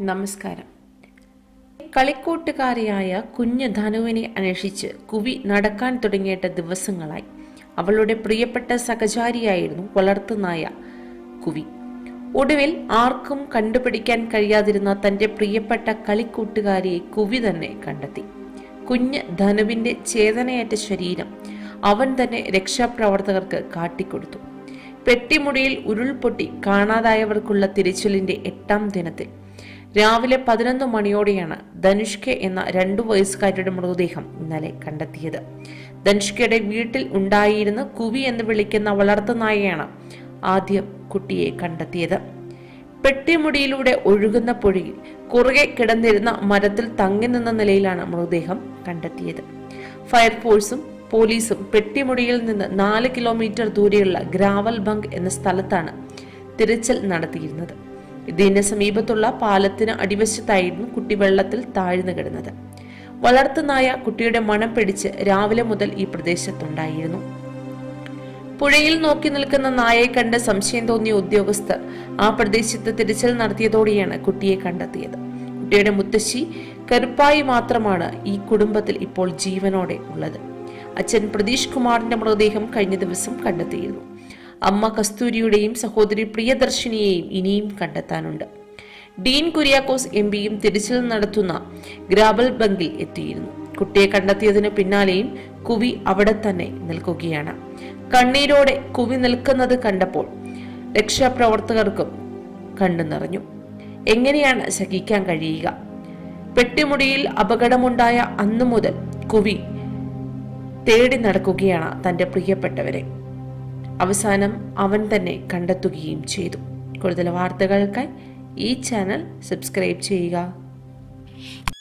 നമസ്കാരം കളിക്കൂട്ടുകാരിയായ കുഞ്ഞ് ധനുവിനെ അന്വേഷിച്ച് കുവി നടക്കാൻ തുടങ്ങിയിട്ട് ദിവസങ്ങളായി അവളുടെ പ്രിയപ്പെട്ട സഹചാരിയായിരുന്നു വളർത്തുനായ കുവി ഒടുവിൽ ആർക്കും കണ്ടുപിടിക്കാൻ കഴിയാതിരുന്ന തന്റെ പ്രിയപ്പെട്ട കളിക്കൂട്ടുകാരിയെ കുവി തന്നെ കണ്ടെത്തി കുഞ്ഞ് ധനുവിന്റെ ചേതനയേറ്റ ശരീരം അവൻ തന്നെ രക്ഷാപ്രവർത്തകർക്ക് കാട്ടിക്കൊടുത്തു പെട്ടിമുടിയിൽ ഉരുൾപൊട്ടി കാണാതായവർക്കുള്ള തിരച്ചിലിന്റെ എട്ടാം ദിനത്തിൽ രാവിലെ പതിനൊന്ന് മണിയോടെയാണ് ധനുഷ്ക എന്ന രണ്ടു വയസ്സുകാരുടെ മൃതദേഹം ഇന്നലെ കണ്ടെത്തിയത് ധനുഷ്കയുടെ വീട്ടിൽ ഉണ്ടായിരുന്ന കുവി എന്ന് വിളിക്കുന്ന വളർത്തുനായയാണ് ആദ്യം കുട്ടിയെ കണ്ടെത്തിയത് പെട്ടിമുടിയിലൂടെ ഒഴുകുന്ന പുഴയിൽ കുറുകെ കിടന്നിരുന്ന മരത്തിൽ തങ്ങി നിന്ന നിലയിലാണ് മൃതദേഹം കണ്ടെത്തിയത് ഫയർഫോഴ്സും പോലീസും പെട്ടിമുടിയിൽ നിന്ന് നാല് കിലോമീറ്റർ ദൂരെയുള്ള ഗ്രാവൽ ബങ്ക് എന്ന സ്ഥലത്താണ് തിരച്ചിൽ നടത്തിയിരുന്നത് ഇതിന് സമീപത്തുള്ള പാലത്തിന് അടിവശത്തായിരുന്നു കുട്ടി വെള്ളത്തിൽ താഴ്ന്നു കിടന്നത് വളർത്തുനായ കുട്ടിയുടെ മണം പിടിച്ച് രാവിലെ മുതൽ ഈ പ്രദേശത്തുണ്ടായിരുന്നു പുഴയിൽ നോക്കി നിൽക്കുന്ന നായയെ കണ്ട് സംശയം തോന്നിയ ഉദ്യോഗസ്ഥർ ആ പ്രദേശത്ത് തിരച്ചിൽ നടത്തിയതോടെയാണ് കുട്ടിയെ കണ്ടെത്തിയത് കുട്ടിയുടെ മുത്തശ്ശി കരുപ്പായി മാത്രമാണ് ഈ കുടുംബത്തിൽ ഇപ്പോൾ ജീവനോടെ ഉള്ളത് അച്ഛൻ പ്രതീഷ് കുമാറിന്റെ മൃതദേഹം കഴിഞ്ഞ ദിവസം കണ്ടെത്തിയിരുന്നു അമ്മ കസ്തൂരിയുടെയും സഹോദരി പ്രിയദർശിനിയെയും ഇനിയും കണ്ടെത്താനുണ്ട് ഡീൻ കുര്യാക്കോസ് എം പിയും തിരച്ചിൽ നടത്തുന്ന ഗ്രാബൽ ബങ്കിൽ എത്തിയിരുന്നു കുട്ടിയെ കണ്ടെത്തിയതിന് പിന്നാലെയും കുവി അവിടെ തന്നെ നിൽക്കുകയാണ് കണ്ണീരോടെ കുവി നിൽക്കുന്നത് കണ്ടപ്പോൾ രക്ഷാപ്രവർത്തകർക്കും കണ്ടു നിറഞ്ഞു എങ്ങനെയാണ് സഹിക്കാൻ കഴിയുക പെട്ടിമുടിയിൽ അപകടമുണ്ടായ അന്നു മുതൽ കുവി തേടി നടക്കുകയാണ് തന്റെ പ്രിയപ്പെട്ടവരെ അവസാനം അവൻ തന്നെ കണ്ടെത്തുകയും ചെയ്തു കൂടുതൽ വാർത്തകൾക്കായി ഈ ചാനൽ സബ്സ്ക്രൈബ് ചെയ്യുക